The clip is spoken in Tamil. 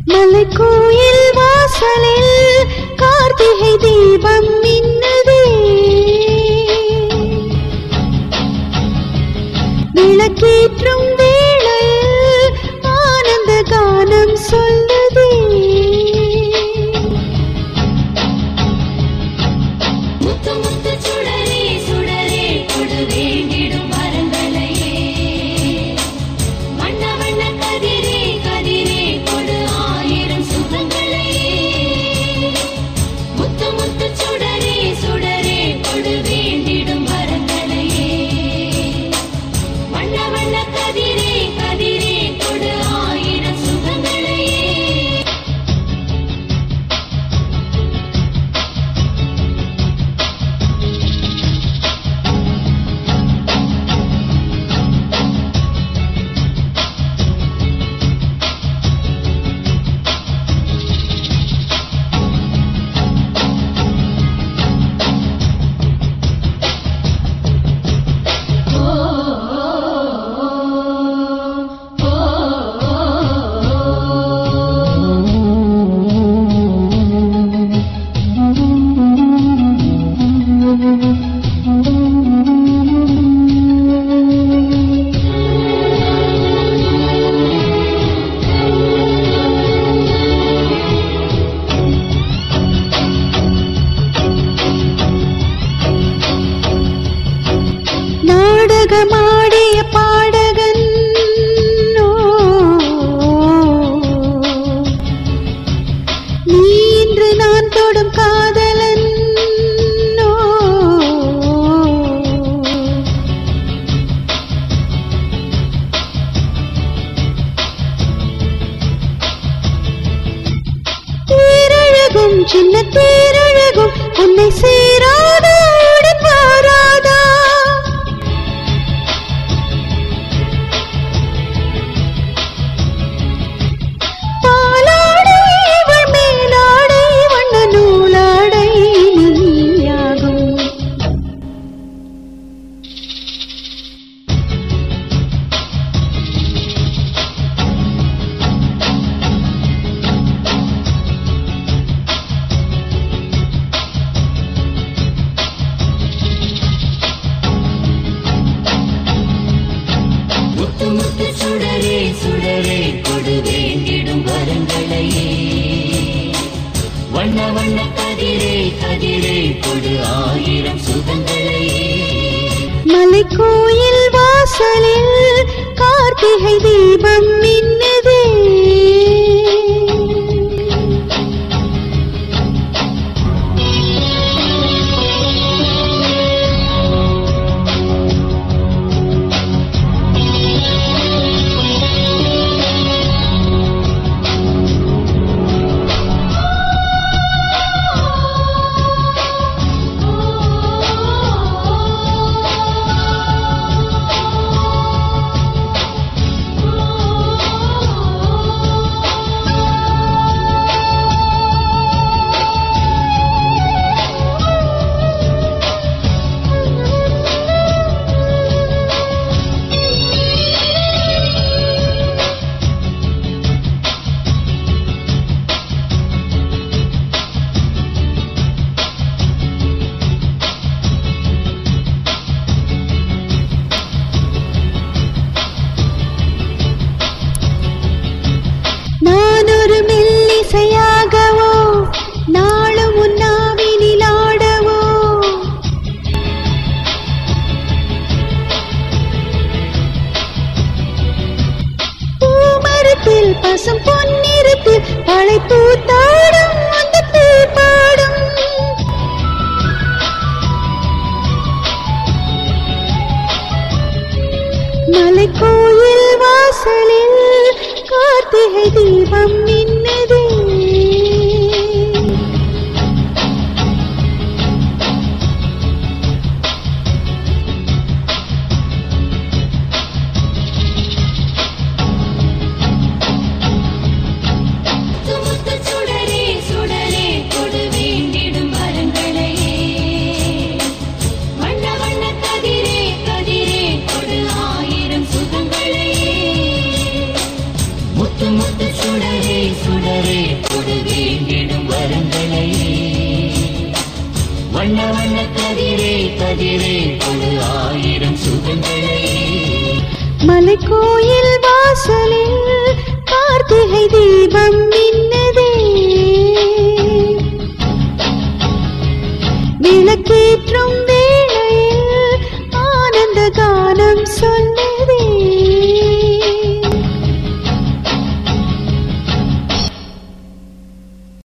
மலைக்கோயில் வாசலில் கார்த்திகை தீபம் மின்னுதே விளக்கேற்றும் வேளையில் ஆனந்த கானம் சொல்லுதே முத்து முத்து சுடரே சுடரே கொடு வேண்டிடும் வரங்களையே வண்ண வண்ண கதிரே கதிரே கொடு ஆயிரம் சுகங்களையே முத்து முத்து சுடரே சுடரே கொடு வேண்டிடும் வரங்களையே வண்ண வண்ண கதிரே கதிரே கொடு ஆயிரம் சுகங்களையே நாடகமாடிய பாடகன் ஓ, நீ இன்று நான் தொடும் காதலன் ஓ, தேரழகும் சின்ன தேரழகும் உன்னை சேராதா உடன் வாராதா பாலாடை இவள் மேலாடை வண்ண நூலாடை நீயாகும் முத்து முத்து சுடரே சுடரே கொடு வேண்டிடும் வரங்களையே வண்ண வண்ண கதிரே கதிரே கொடு ஆயிரம் சுகங்களையே மலைக்கோயில் வாசலில் கார்த்திகை தீபம் மின்னுதே நான் ஒரு மெல்லிசையாகவோ நாளும் உன்னாவினில் ஆடவோ பூமரத்தில் பசும் பொன்னிறத்தில் பழை பூத்தாடும் அந்த பாடும் மலைக்கோயில் வாசலில் கார்த்திகை தீபம் மின்னதே முத்து முத்து சுடரே சுடரே கொடு வேண்டிடும் வரங்களையே வண்ண வண்ண கதிரே கதிரே கொடு ஆயிரம் சுகங்களையே முத்து முத்து சுடரே சுடரே கொடு வேண்டிடும் வரங்களையே வண்ண வண்ண கதிரே கதிரே கொடு ஆயிரம் சுகங்களையே மலைக்கோயில் வாசலில்